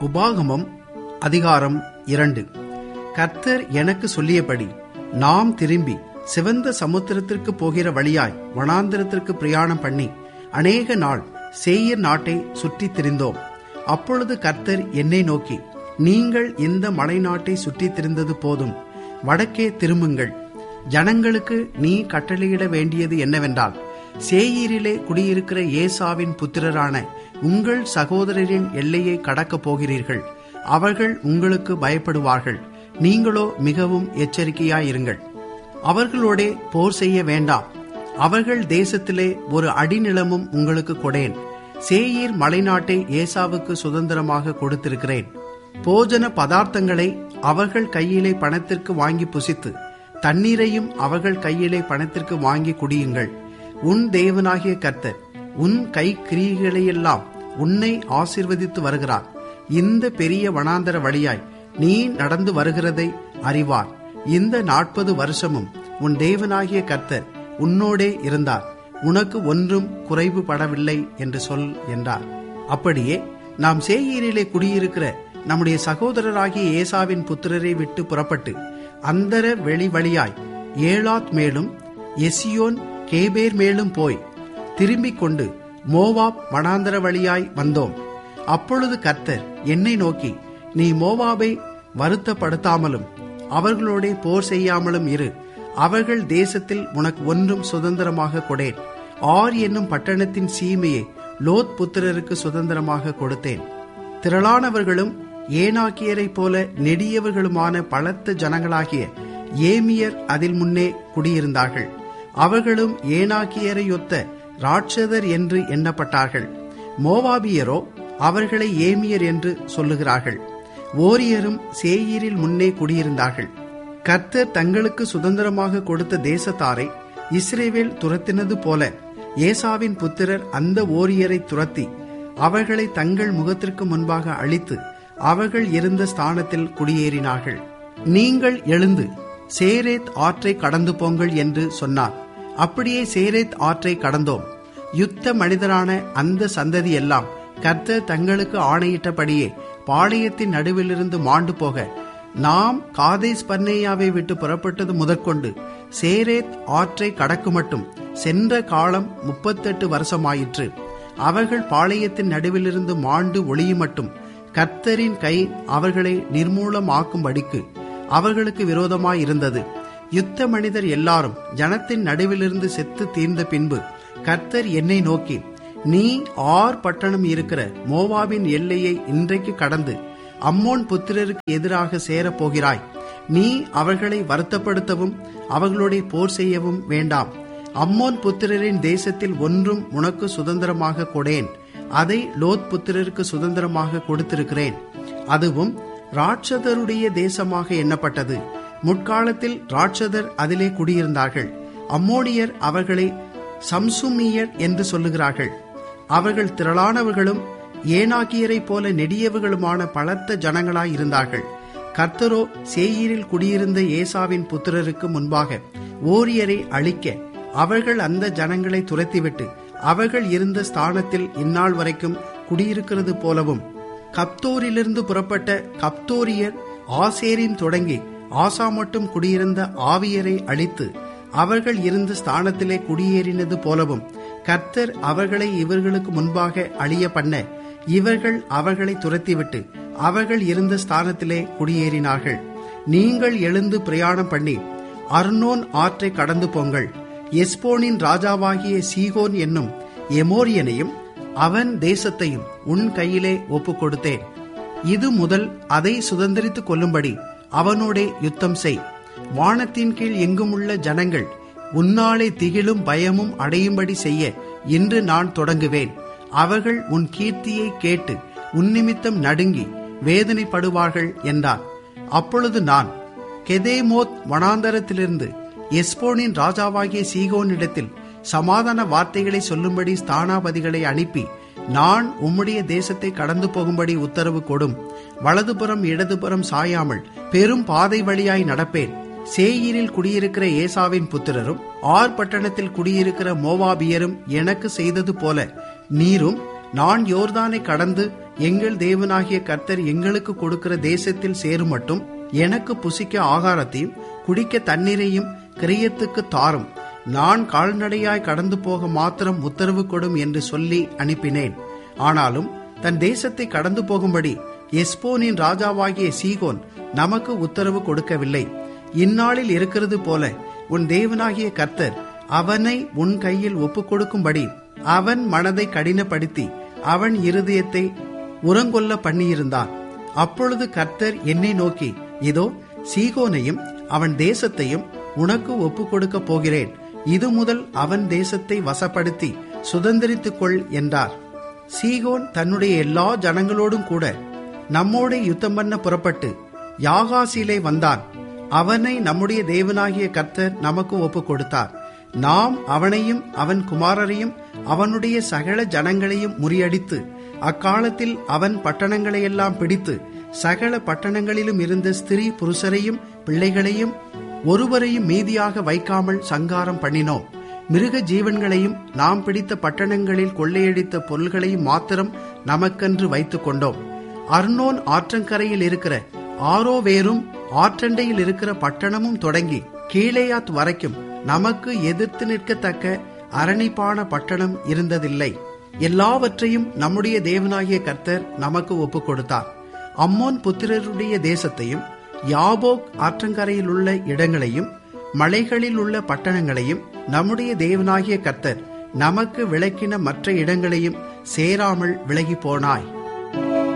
உபாகமம் அதிகாரம் இரண்டு கர்த்தர் எனக்கு சொல்லியபடி நாம் திரும்பி சிவந்த சமுத்திரத்திற்கு போகிற வழியாய் வனாந்திரத்திற்கு பிரயாணம் பண்ணி அநேக நாள் சேயர் நாட்டை சுற்றித் திரிந்தோம் அப்பொழுது கர்த்தர் என்னை நோக்கி நீங்கள் இந்த மலை நாட்டை சுற்றித் திரிந்தது போதும் வடக்கே திரும்புங்கள் ஜனங்களுக்கு நீ கட்டளையிட வேண்டியது என்னவென்றால் சேயீரிலே குடியிருக்கிற ஏசாவின் புத்திரரான உங்கள் சகோதரரின் எல்லையை கடக்கப் போகிறீர்கள் அவர்கள் உங்களுக்கு பயப்படுவார்கள் நீங்களோ மிகவும் எச்சரிக்கையாயிருங்கள் அவர்களோடே போர் செய்ய வேண்டாம் அவர்கள் தேசத்திலே ஒரு அடிநிலமும் உங்களுக்கு கொடேன் சேயீர் மலைநாட்டை ஏசாவுக்கு சுதந்திரமாக கொடுத்திருக்கிறேன் போஜன பதார்த்தங்களை அவர்கள் கையிலே பணத்திற்கு வாங்கி புசித்து தண்ணீரையும் அவர்கள் கையிலே பணத்திற்கு வாங்கி குடியுங்கள் உன் தேவனாகிய கர்த்தர் உன் கை கிரியைகளையெல்லாம் உன்னை ஆசிர்வதித்து வருகிறார் இந்த பெரிய வனாந்தர வழியாய் நீ நடந்து வருகிறதை அறிவார் இந்த நாற்பது வருஷமும் உன் தேவனாகிய கர்த்தர் உன்னோடே இருந்தார் உனக்கு ஒன்றும் குறைவுபடவில்லை என்று சொல் என்றார் அப்படியே நாம் சேயீரிலே குடியிருக்கிற நம்முடைய சகோதரராகிய ஏசாவின் புத்திரரை விட்டு புறப்பட்டு அந்தர வெளி வழியாய் ஏலாத் மேலும் எசியோன் கேபேர் மேலும் போய் திரும்பிக் கொண்டு மோவாப் வனாந்தர வழியாய் வந்தோம் அப்பொழுது கர்த்தர் என்னை நோக்கி நீ மோவாபை வருத்தப்படுத்தாமலும் அவர்களோட போர் செய்யாமலும் இரு அவர்கள் தேசத்தில் உனக்கு ஒன்றும் சுதந்திரமாக கொடேன் ஆர் என்னும் பட்டணத்தின் சீமையை லோத் புத்திரருக்கு சுதந்திரமாக கொடுத்தேன் திரளானவர்களும் ஏனாக்கியரைப் போல நெடியவர்களுமான பலத்த ஜனங்களாகிய ஏமியர் அதில் முன்னே குடியிருந்தார்கள் அவர்களும் ஏனாக்கியரையொத்த ராட்சதர் என்று எண்ணப்பட்டார்கள் மோவாபியரோ அவர்களை ஏமியர் என்று சொல்லுகிறார்கள் ஓரியரும் சேயீரில் முன்னே குடியிருந்தார்கள் கர்த்தர் தங்களுக்கு சுதந்திரமாக கொடுத்த தேசத்தாரை இஸ்ரேவேல் துரத்தினது போல ஏசாவின் புத்திரர் அந்த ஓரியரை துரத்தி அவர்களை தங்கள் முகத்திற்கு முன்பாக அழித்து அவர்கள் இருந்த ஸ்தானத்தில் குடியேறினார்கள் நீங்கள் எழுந்து சேரேத் ஆற்றை கடந்து போங்கள் என்று சொன்னார் அப்படியே சேரேத் ஆற்றை கடந்தோம் யுத்த மனிதரான அந்த சந்ததி எல்லாம் கர்த்தர் தங்களுக்கு ஆணையிட்டபடியே பாளையத்தின் நடுவிலிருந்து மாண்டு போக நாம் காதேஸ் பர்னேயாவை விட்டு புறப்பட்டது முதற்கொண்டு சேரேத் ஆற்றை கடக்கு மட்டும் சென்ற காலம் முப்பத்தெட்டு வருஷமாயிற்று அவர்கள் பாளையத்தின் நடுவிலிருந்து மாண்டு ஒளியும் மட்டும் கர்த்தரின் கை அவர்களை நிர்மூலமாக்கும்படிக்கு அவர்களுக்கு விரோதமாயிருந்தது யுத்த மனிதர் எல்லாரும் ஜனத்தின் நடுவிலிருந்து செத்து தீர்ந்த பின்பு கர்த்தர் என்னை நோக்கி நீ ஆர் பட்டணம் இருக்கிற மோவாவின் எல்லையை இன்றைக்கு கடந்து அம்மோன் புத்திரருக்கு எதிராக சேரப் போகிறாய் நீ அவர்களை வருத்தப்படுத்தவும் அவர்களுடைய போர் செய்யவும் வேண்டாம் அம்மோன் புத்திரரின் தேசத்தில் ஒன்றும் உனக்கு சுதந்திரமாக கொடேன் அதை லோத் புத்திரருக்கு சுதந்திரமாக கொடுத்திருக்கிறேன் அதுவும் ராட்சதருடைய தேசமாக எண்ணப்பட்டது முற்காலத்தில் ராட்சதர் அதிலே குடியிருந்தார்கள் அம்மோனியர் அவர்களை சம்சுமியர் என்று சொல்லுகிறார்கள் அவர்கள் திரளானவர்களும் ஏனாக்கியரைப் போல நெடியவர்களுமான பலத்த ஜனங்களாயிருந்தார்கள் கர்த்தரோ சேயீரில் குடியிருந்த ஏசாவின் புத்திரருக்கு முன்பாக ஓரியரை அழிக்க அவர்கள் அந்த ஜனங்களை துரத்திவிட்டு அவர்கள் இருந்த ஸ்தானத்தில் இந்நாள் வரைக்கும் குடியிருக்கிறது போலவும் கப்தோரிலிருந்து புறப்பட்ட கப்தோரியர் ஆசேரின் தொடங்கி ஆசா மட்டும் குடியிருந்த ஆவியரை அழித்து அவர்கள் இருந்த ஸ்தானத்திலே குடியேறினது போலவும் கர்த்தர் அவர்களை இவர்களுக்கு முன்பாக அழிய பண்ண இவர்கள் அவர்களை துரத்திவிட்டு அவர்கள் இருந்த ஸ்தானத்திலே குடியேறினார்கள் நீங்கள் எழுந்து பிரயாணம் பண்ணி அர்னோன் ஆற்றை கடந்து போங்கள் எஸ்போனின் ராஜாவாகிய சீகோன் என்னும் எமோரியனையும் அவன் தேசத்தையும் உன் கையிலே ஒப்புக் கொடுத்தேன் இது முதல் அதை சுதந்திரித்துக் கொள்ளும்படி அவனோடே யுத்தம் செய் வானத்தின் கீழ் எங்குமுள்ள ஜனங்கள் உன்னாலே திகிலும் பயமும் அடையும்படி செய்ய இன்று நான் தொடங்குவேன் அவர்கள் உன் கீர்த்தியை கேட்டு உன்னிமித்தம் நடுங்கி வேதனைப்படுவார்கள் என்றார் அப்பொழுது நான் கெதேமோத் வனாந்தரத்திலிருந்து எஸ்போனின் ராஜாவாகிய சீகோனிடத்தில் சமாதான வார்த்தைகளை சொல்லும்படி ஸ்தானாபதிகளை அனுப்பி நான் உம்முடைய தேசத்தை கடந்து போகும்படி உத்தரவு கொடும் வலதுபுறம் இடதுபுறம் சாயாமல் பெரும் பாதை வழியாய் நடப்பேன் சேயீரில் குடியிருக்கிற ஏசாவின் புத்திரரும் ஆர் பட்டணத்தில் குடியிருக்கிற மோவாபியரும் எனக்கு செய்தது போல நீரும் நான் யோர்தானை கடந்து எங்கள் தேவனாகிய கர்த்தர் எங்களுக்கு கொடுக்கிற தேசத்தில் சேரும் மட்டும் எனக்கு புசிக்க ஆகாரத்தையும் குடிக்க தண்ணீரையும் கிரியத்துக்கு தாரும் நான் கால்நடையாய் கடந்து போக மாத்திரம் உத்தரவு கொடும் என்று சொல்லி அனுப்பினேன் ஆனாலும் தன் தேசத்தை கடந்து போகும்படி எஸ்போனின் ராஜாவாகிய சீகோன் நமக்கு உத்தரவு கொடுக்கவில்லை இந்நாளில் இருக்கிறது போல உன் தேவனாகிய கர்த்தர் அவனை உன் கையில் ஒப்புக் கொடுக்கும்படி அவன் மனதை கடினப்படுத்தி அவன் இருதயத்தை உரங்கொல்ல பண்ணியிருந்தான் அப்பொழுது கர்த்தர் என்னை நோக்கி இதோ சீகோனையும் அவன் தேசத்தையும் உனக்கு ஒப்புக் கொடுக்க போகிறேன் இது முதல் அவன் தேசத்தை வசப்படுத்தி சுதந்திரித்துக் கொள் என்றார் சீகோன் தன்னுடைய எல்லா ஜனங்களோடும் கூட நம்மோட யுத்தம் பண்ண புறப்பட்டு யாகாசிலே வந்தான் அவனை நம்முடைய தேவனாகிய கர்த்தர் நமக்கு ஒப்புக் கொடுத்தார் நாம் அவனையும் அவன் குமாரரையும் அவனுடைய சகல ஜனங்களையும் முறியடித்து அக்காலத்தில் அவன் பட்டணங்களையெல்லாம் பிடித்து சகல பட்டணங்களிலும் இருந்த ஸ்திரீ புருஷரையும் பிள்ளைகளையும் ஒருவரையும் மீதியாக வைக்காமல் சங்காரம் பண்ணினோம் மிருக ஜீவன்களையும் நாம் பிடித்த பட்டணங்களில் கொள்ளையடித்த பொருள்களையும் மாத்திரம் நமக்கென்று வைத்துக் கொண்டோம் அர்னோன் ஆற்றங்கரையில் இருக்கிற ஆரோவேரும் ஆற்றண்டையில் இருக்கிற பட்டணமும் தொடங்கி கீழேயாத் வரைக்கும் நமக்கு எதிர்த்து நிற்கத்தக்க அரணிப்பான பட்டணம் இருந்ததில்லை எல்லாவற்றையும் நம்முடைய தேவனாகிய கர்த்தர் நமக்கு ஒப்புக் கொடுத்தார் அம்மோன் புத்திரருடைய தேசத்தையும் யாபோக் ஆற்றங்கரையில் உள்ள இடங்களையும் மலைகளில் உள்ள பட்டணங்களையும் நம்முடைய தேவனாகிய கர்த்தர் நமக்கு விளக்கின மற்ற இடங்களையும் சேராமல் விலகி போனாய்